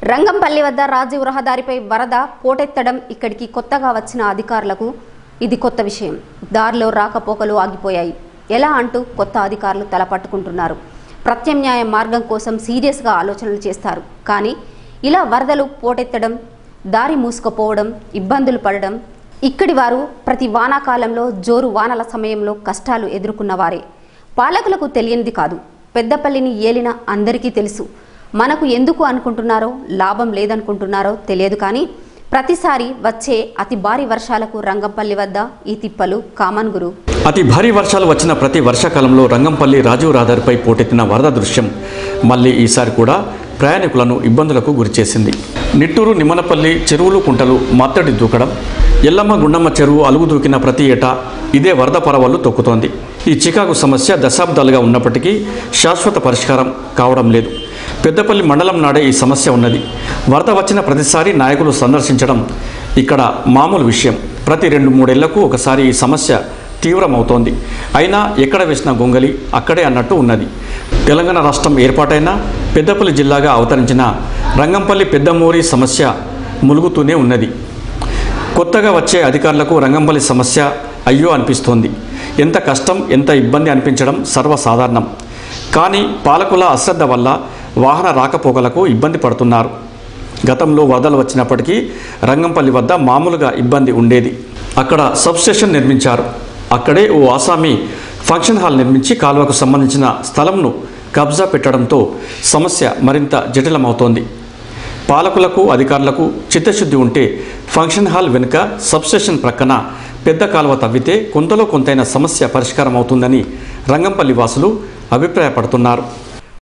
రంగంపల్లి వద్ద రాజీవ్ రహదారిపై వరద పోటెత్తడం ఇక్కడికి కొత్తగా వచ్చిన అధికారులకు ఇది కొత్త విషయం దారిలో రాకపోకలు ఆగిపోయాయి ఎలా అంటూ కొత్త అధికారులు తలపట్టుకుంటున్నారు ప్రత్యామ్నాయ మార్గం కోసం సీరియస్గా ఆలోచనలు చేస్తారు కానీ ఇలా వరదలు పోటెత్తడం దారి మూసుకుపోవడం ఇబ్బందులు పడడం ఇక్కడి వారు ప్రతి వానాకాలంలో జోరు వానల సమయంలో కష్టాలు ఎదుర్కొన్నవారే పాలకులకు తెలియనిది కాదు పెద్దపల్లిని ఏలిన అందరికీ తెలుసు మనకు ఎందుకు అనుకుంటున్నారో లాభం లేదనుకుంటున్నారో తెలియదు కానీ ప్రతిసారి వచ్చే అతి భారీ వర్షాలకు రంగంపల్లి వద్ద ఈ తిప్పలు కామన్ గురు అతి భారీ వర్షాలు వచ్చిన ప్రతి వర్షాకాలంలో రంగంపల్లి రాజీవ్ రహదారిపై పోటెత్తిన వరద దృశ్యం మళ్ళీ ఈసారి కూడా ప్రయాణికులను ఇబ్బందులకు గురిచేసింది నిట్టూరు నిమ్మనపల్లి చెరువులు కుంటలు మత్తడి దూకడం ఎల్లమ్మ గుండమ్మ చెరువు అలుగు దూకిన ప్రతి ఏటా ఇదే వరద పరవళ్లు తొక్కుతోంది ఈ చికాకు సమస్య దశాబ్దాలుగా ఉన్నప్పటికీ శాశ్వత పరిష్కారం కావడం లేదు పెద్దపల్లి మండలం నాడే ఈ సమస్య ఉన్నది వరద వచ్చిన ప్రతిసారి నాయకులు సందర్శించడం ఇక్కడ మామూలు విషయం ప్రతి రెండు మూడేళ్లకు ఒకసారి ఈ సమస్య తీవ్రమవుతోంది అయినా ఎక్కడ వేసిన గొంగలి అక్కడే అన్నట్టు ఉన్నది తెలంగాణ రాష్ట్రం ఏర్పాటైన పెద్దపల్లి జిల్లాగా అవతరించిన రంగంపల్లి పెద్దమూరి సమస్య ములుగుతూనే ఉన్నది కొత్తగా వచ్చే అధికారులకు రంగంపల్లి సమస్య అయ్యో అనిపిస్తోంది ఎంత కష్టం ఎంత ఇబ్బంది అనిపించడం సర్వసాధారణం కానీ పాలకుల అశ్రద్ధ వల్ల వాహన రాకపోకలకు ఇబ్బంది పడుతున్నారు గతంలో వరదలు వచ్చినప్పటికీ రంగంపల్లి వద్ద మామూలుగా ఇబ్బంది ఉండేది అక్కడ సబ్స్టేషన్ నిర్మించారు అక్కడే ఓ ఆసామి ఫంక్షన్ హాల్ నిర్మించి కాలువకు సంబంధించిన స్థలంను కబ్జా పెట్టడంతో సమస్య మరింత జటిలమవుతోంది పాలకులకు అధికారులకు చిత్తశుద్ధి ఉంటే ఫంక్షన్ హాల్ వెనుక సబ్స్టేషన్ ప్రక్కన పెద్ద కాలువ తవ్వితే కొంతలో కొంతైన సమస్య పరిష్కారం అవుతుందని రంగంపల్లి వాసులు అభిప్రాయపడుతున్నారు